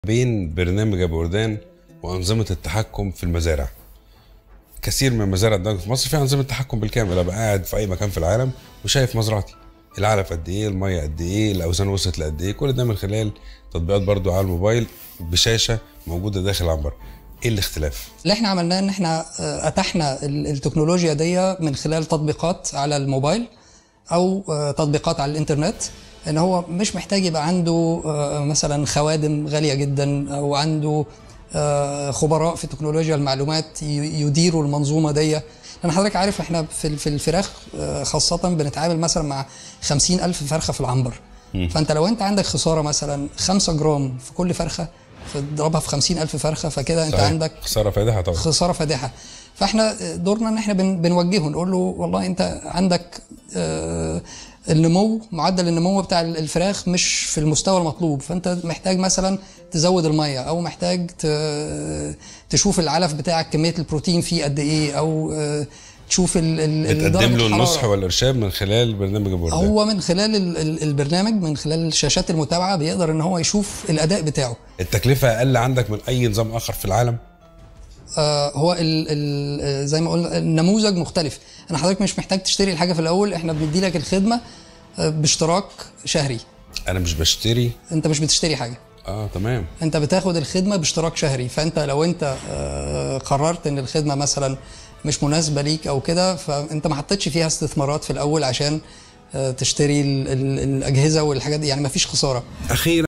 بين برنامج ابو وردان وانظمه التحكم في المزارع كثير من المزارع عندنا في مصر فيها انظمه تحكم بالكامل ابقى قاعد في اي مكان في العالم وشايف مزرعتي العلف قد ايه الميه قد ايه الاوزان وصلت لقد ايه كل ده من خلال تطبيقات برضو على الموبايل بشاشه موجوده داخل العنبر ايه الاختلاف اللي احنا عملناه ان احنا آه، اتحنا ال- التكنولوجيا دي من خلال تطبيقات على الموبايل او آه، تطبيقات على الانترنت ان هو مش محتاج يبقى عنده آه، مثلا خوادم غاليه جدا او عنده آه، خبراء في تكنولوجيا المعلومات ي- يديروا المنظومه دي لان حضرتك عارف احنا في ال- في الفراخ آه، خاصه بنتعامل مثلا مع 50 الف فرخه في العنبر فانت لو انت عندك خساره مثلا 5 جرام في كل فرخه تضربها في 50 الف فرخه فكده انت صحيح. عندك خساره فادحه طبعا خساره فادحه فاحنا دورنا ان احنا بن بنوجهه نقول له والله انت عندك آه، النمو معدل النمو بتاع الفراخ مش في المستوى المطلوب فانت محتاج مثلا تزود الميه او محتاج ت- تشوف العلف بتاعك كميه البروتين فيه قد ايه او آه، تشوف ال- ال- ال- بتقدم درجة له الحرارة. النصح والارشاد من خلال برنامج ابو وردان هو من خلال ال- ال- البرنامج من خلال شاشات المتابعه بيقدر ان هو يشوف الاداء بتاعه التكلفه اقل عندك من اي نظام اخر في العالم آه، هو ال ال زي ما قلنا النموذج مختلف انا حضرتك مش محتاج تشتري الحاجه في الاول احنا بندي لك الخدمه آه، باشتراك شهري انا مش بشتري انت مش بتشتري حاجه اه تمام انت بتاخد الخدمه باشتراك شهري فانت لو انت آه، قررت ان الخدمه مثلا مش مناسبه ليك او كده فانت ما حطيتش فيها استثمارات في الاول عشان آه، تشتري ال- ال- الاجهزه والحاجات دي يعني ما فيش خساره اخيرا